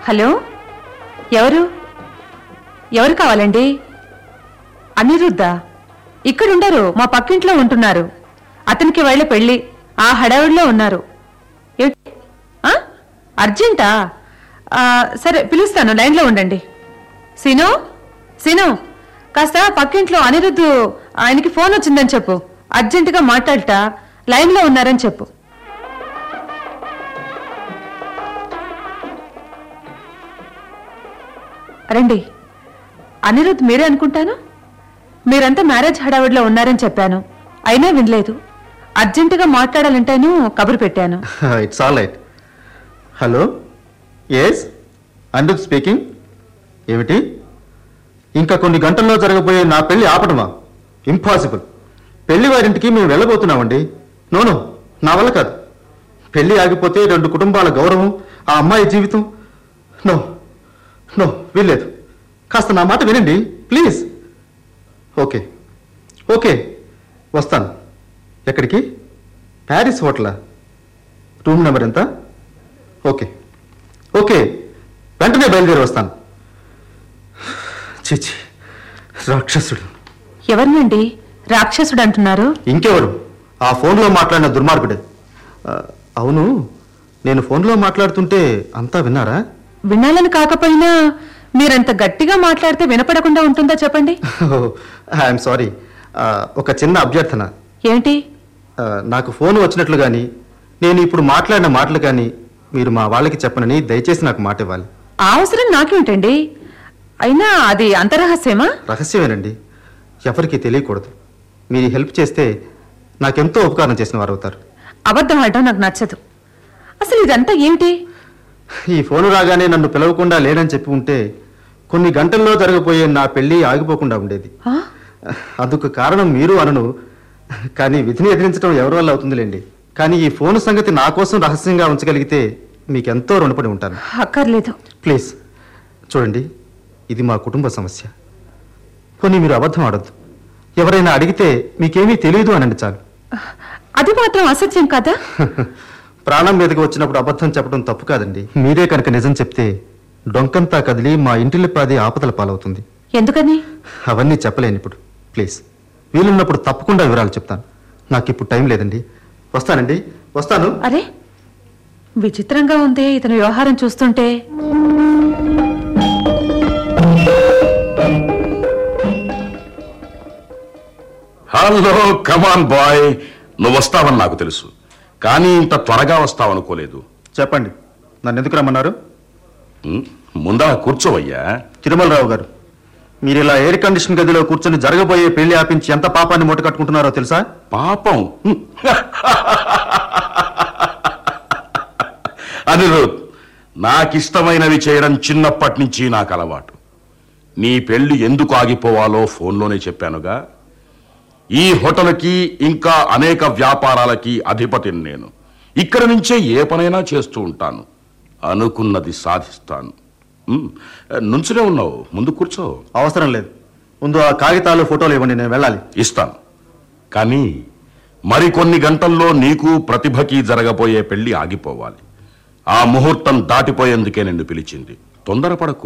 Hello ఎవరు ఎవరు కావాలండి అనిరుద్ధ ఇక్కడుండరు మా పక్కింట్లో ఉంటున్నారు అతనికి వాళ్ళ పెళ్లి ఆ హడావిడిలో ఉన్నారు ఏమిటి? ఆ? అర్జెంటా ఆ, సరే పిలుస్తాను లైన్లో ఉండండి సీను సీను కాస్త పక్కింట్లో అనిరుద్ధు ఆయనకి ఫోన్ వచ్చిందని చెప్పు అర్జెంటుగా మాట్లాడట లైన్లో ఉన్నారని చెప్పు రండి అనిరుద్ మీరే అనుకుంటాను మీరంతా మ్యారేజ్ హడావిడిలో ఉన్నారని చెప్పాను అయినా వినలేదు అర్జెంటుగా మాట్లాడాలంటేను కబురు పెట్టాను it's all right hello yes Anirudh speaking ఏమిటి ఇంకా కొన్ని గంటల్లో జరగబోయే నా పెళ్లి ఆపడమా ఇంపాసిబుల్ పెళ్లి వారింటికి మేము వెళ్ళబోతున్నామండి నోను నా వల్ల కాదు పెళ్లి ఆగిపోతే రెండు కుటుంబాల గౌరవం ఆ అమ్మాయి జీవితం నో నో వీల్లేదు కాస్త నా మాట వినండి ప్లీజ్ ఓకే ఓకే వస్తాను ఎక్కడికి ప్యారిస్ హోటలా రూమ్ నెంబర్ ఎంత ఓకే ఓకే వెంటనే బయలుదేరి వస్తాను చిచి రాక్షసుడు ఎవరినండి రాక్షసుడు అంటున్నారు ఇంకెవరు ఆ ఫోన్లో మాట్లాడిన దుర్మార్గుడే ఆ, అవును నేను ఫోన్లో మాట్లాడుతుంటే అంతా విన్నారా వినాలని కాకపోయినా మీరంత గట్టిగా మాట్లాడితే వినపడకుండా ఉంటుందా చెప్పండి ఐఎమ్ సారీ ఒక చిన్న అభ్యర్థన ఏమిటి ఆ, నాకు ఫోన్ వచ్చినట్లు కానీ నేను ఇప్పుడు మాట్లాడిన మాటలు కానీ మీరు మా వాళ్ళకి చెప్పనని దయచేసి నాకు మాట ఇవ్వాలి ఆ అవసరం నాకేమిటండి అయినా అది అంతరహస్యమా రహస్యమేనండి ఎవరికీ తెలియకూడదు మీరు హెల్ప్ చేస్తే నాకెంతో ఉపకారం చేసిన వారు అవుతారు అబద్ధం ఆడడం నాకు నచ్చదు అసలు ఇదంతా ఏమిటి ఈ ఫోను రాగానే నన్ను పిలవకుండా లేనని చెప్పి ఉంటే కొన్ని గంటల్లో జరగబోయే నా పెళ్లి ఆగిపోకుండా ఉండేది ఆ? అందుకు కారణం మీరు అనను కానీ విధిని ఎదిరించడం ఎవరి వల్ల అవుతుందిలేండి కానీ ఈ ఫోన్ సంగతి నా కోసం రహస్యంగా ఉంచగలిగితే మీకెంతో రుణపడి ఉంటాను అక్కర్లేదు ప్లీజ్ చూడండి ఇది మా కుటుంబ సమస్య పోనీ మీరు అబద్ధం ఆడొద్దు ఎవరైనా అడిగితే మీకేమీ తెలియదు అనండి చాలు అది మాత్రం అసత్యం కదా ప్రాణం మీదకి వచ్చినప్పుడు అబద్ధం చెప్పడం తప్పు కాదండి మీరే కనుక నిజం చెప్తే డొంకంతా కదిలి మా ఇంటిల్లి పాది ఆపదల పాలవుతుంది ఎందుకని అవన్నీ చెప్పలేను ఇప్పుడు ప్లీజ్ వీలున్నప్పుడు తప్పకుండా వివరాలు చెప్తాను నాకు ఇప్పుడు టైం లేదండి వస్తానండి వస్తాను అరే విచిత్రంగా ఉంది ఇతని వ్యవహారం చూస్తుంటే హలో కమాన్ బాయ్ నువ్వు వస్తావని నాకు తెలుసు కానీ ఇంత త్వరగా వస్తావనుకోలేదు చెప్పండి నన్ను ఎందుకు రమ్మన్నారు ఉం? ముందా కూర్చోవయ్యా తిరుమలరావు గారు మీరు ఇలా ఎయిర్ కండిషన్ గదిలో కూర్చొని జరగబోయే పెళ్లి ఆపించి ఎంత పాపాన్ని మూట కట్టుకుంటున్నారో తెలుసా పాపం హ్మ్. అనిరుద్ నాకిష్టమైనవి చేయడం చిన్నప్పటి నుంచి నాకు అలవాటు నీ పెళ్లి ఎందుకు ఆగిపోవాలో ఫోన్లోనే చెప్పానుగా ఈ హోటల్కి ఇంకా అనేక వ్యాపారాలకి అధిపతిని నేను ఇక్కడి నుంచే ఏ పనైనా చేస్తూ ఉంటాను అనుకున్నది సాధిస్తాను ఉమ్, నుంచునే ఉన్నావు ముందు కూర్చో అవసరం లేదు ముందు ఆ కాగితాలు ఫోటోలు ఇవ్వండి నేను వెళ్ళాలి ఇస్తాను కానీ మరికొన్ని గంటల్లో నీకు ప్రతిభకి జరగబోయే పెళ్లి ఆగిపోవాలి ఆ ముహూర్తం దాటిపోయేందుకే నిన్ను పిలిచింది తొందరపడకు